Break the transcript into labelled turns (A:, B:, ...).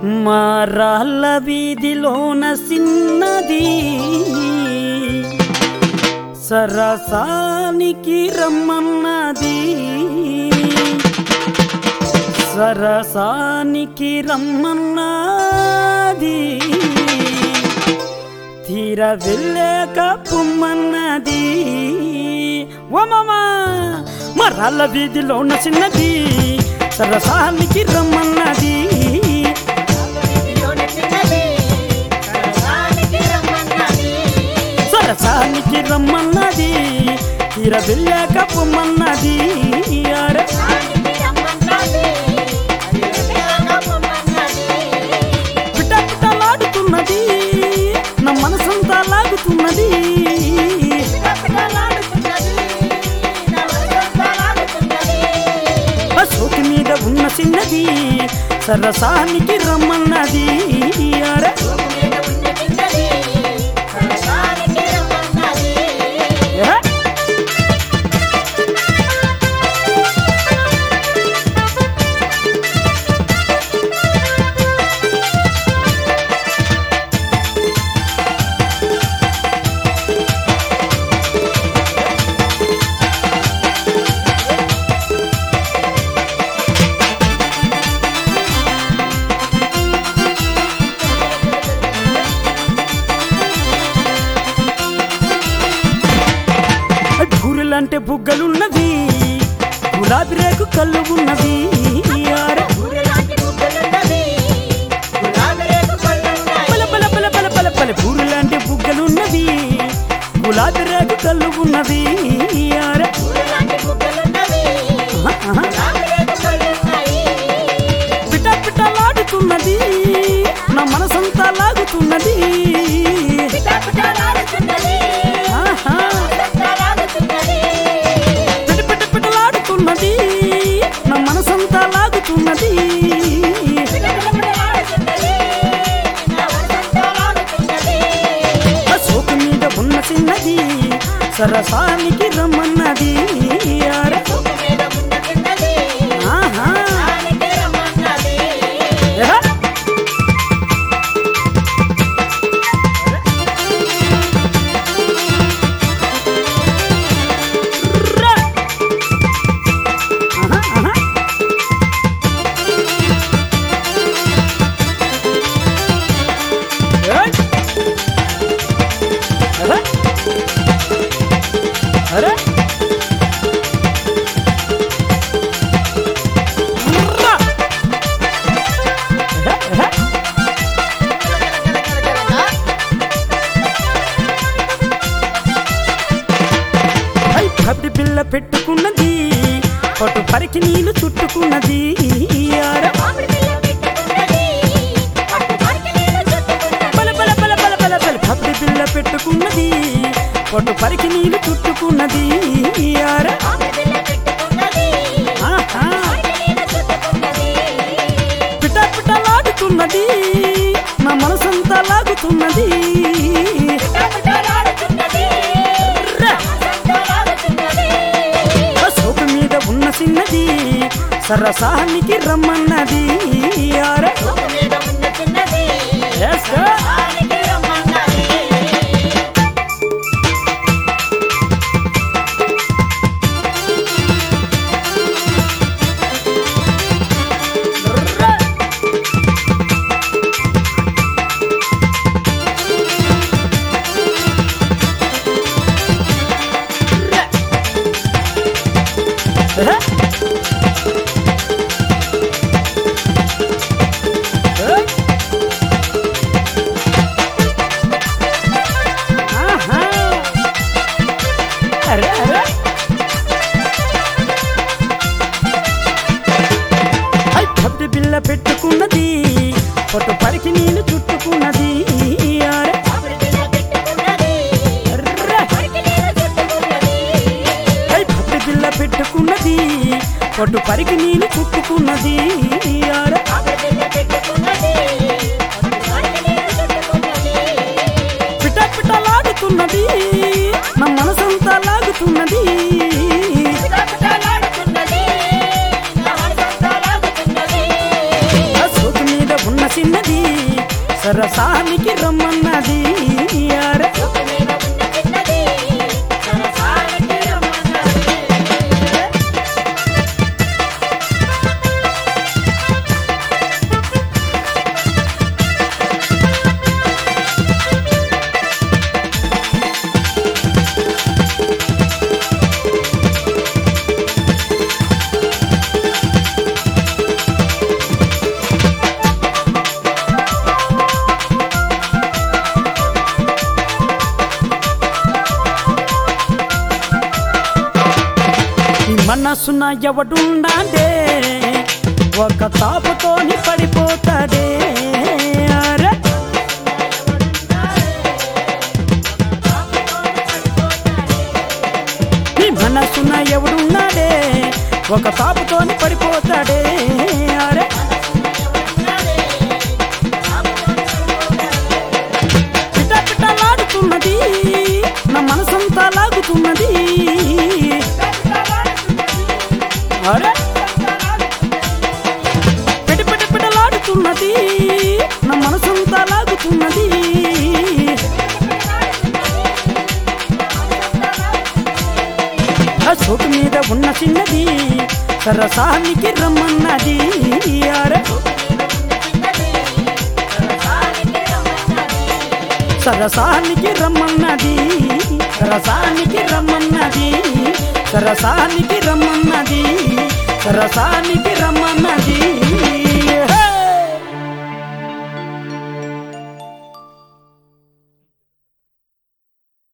A: మా రాళ్ళ వీధిలోన సిన్నది సరసానికి రమ్మన్నది సరసానికి రమ్మన్నది తీర వెళ్ళాక పొమ్మన్నది ఓ మామా మా రాళ్ళ వీధిలో ఉన్న చిన్నది సరసానికి రమ్మన్నది సరసానికి రమ్మన్నది తీర వెళ్ళాక పొమ్మన్నది అరే పిట పిటలాడుతున్నది నా మనసంతా లాగుతున్నది ఆ సోకి మీద ఉన్న చిన్నది సరసానికి రమ్మన్నది అరే ఏ? బూరెలంటే బుగ్గలున్నవి గులాబీ రేకు కళ్ళు ఉన్నవి అరే పల పల పల పల పల పల బూరెలాంటి బుగ్గలున్నవి గులాబీ రేకు కళ్ళు ఉన్నవి అరే ఆహా, ఆహా. పిట పిటలాడుతున్నది నా మనసంతా లాగుతున్నది ఆహా. పిట పిట పిటలాడుతున్నది నా మనసంతా లాగుతున్నది ఆ సోకు మీద ఉన్న చిన్నది సరసానికి రమ్మన్నది అరే ఆహా. ఏ? రా. ఆహా, ఆహా. ఏయ్. అరే. అరే. రా. ఏ, ఏ. ఐ పబ్డి పిల్ల పెట్టుకున్నది పట్టు పరికి నీళ్ళు చుట్టుకున్నది అరే. బల బల బల బల బల బల పబ్డి పిల్ల పెట్టుకున్నది పట్టు పరికి నీళ్ళు చుట్టుకున్నది అరే. ఆహా. పిట పిటలాడుతున్నది నా మనసంతా లాగుతున్నది రా. ఆ సోపు మీద ఉన్న చిన్నది సరసానికి రమ్మన్నది అరే. Yes, sir. రా. రా. ఏ? ఆహా. అరే అరే ఐ పబ్డి బిల్ల పెట్టుకున్నది పొట్టు పరికి నీళ్ళు చుట్టుకున్నది అరే అర్రే. ఐ పబ్డి బిల్ల పెట్టుకున్నది పొట్టు పరికి నీళ్ళు చుట్టుకున్నది అరే పిట పిటలాడుతున్నది నా మనసంతా లాగుతున్నది ఆ సోకు మీద ఉన్న చిన్నది సరసానికి రమ్మన్నది అరే
B: సోకు మీద ఉన్న చిన్నది సరసానికి రమ్మన్నది
A: ఈ మనసున ఎవడుండాడే ఒక తాపుతోని పడిపోతాడే అరే ఈ మనసున ఎవడున్నాడే ఒక తాపుతోని పడిపోతాడే అరే పిట పిటలాడుతున్నది నా మనసంతా లాగుతున్నది అరే పిట పిట పిటలాడుతున్నది నా మనసంతా లాగుతున్నది ఆ చోటు మీద ఉన్న చిన్నది సరసానికి రమ్మన్నది అరే సరసానికి రమ్మన్నది సరసానికి రమ్మన్నది సరసానికి రమ్మన్నది సరసానికి రమ్మన్నది